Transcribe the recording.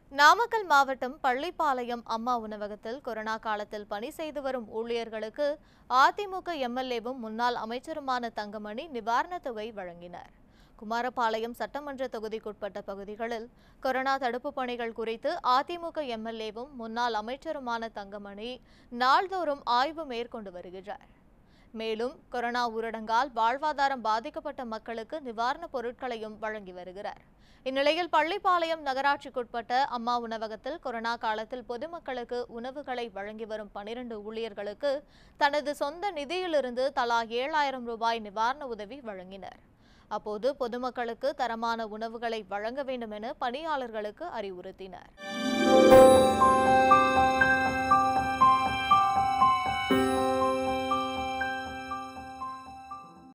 நாமக்கல் மாவட்டம் பள்ளிப்பாளையம் அம்மா உணவகத்தில் கொரோனா காலத்தில் பணி செய்து வரும் ஊழியர்களுக்கு அதிமுக எம்எல்ஏவும் முன்னாள் அமைச்சருமான தங்கமணி நிவாரணத் தொகை வழங்கினார் குமாரபாளையம் சட்டமன்ற தொகுதிக்குட்பட்ட பகுதிகளில் கொரோனா தடுப்பு பணிகள் குறித்து அதிமுக எம்எல்ஏவும் முன்னாள் அமைச்சருமான தங்கமணி நாள்தோறும் ஆய்வு மேற்கொண்டு வருகிறார் மேலும் கொரோனா ஊரடங்கால் வாழ்வாதாரம் பாதிக்கப்பட்ட மக்களுக்கு நிவாரணப் பொருட்களையும் வழங்கி வருகிறார் இந்நிலையில் பள்ளிப்பாளையம் நகராட்சிக்குட்பட்ட அம்மா உணவகத்தில் கொரோனா காலத்தில் பொதுமக்களுக்கு உணவுகளை வழங்கி வரும் பனிரெண்டு ஊழியர்களுக்கு தனது சொந்த நிதியிலிருந்து தலா ஏழாயிரம் ரூபாய் நிவாரண உதவி வழங்கினர் அப்போது பொதுமக்களுக்கு தரமான உணவுகளை வழங்க வேண்டும் என பணியாளர்களுக்கு அறிவுறுத்தினர்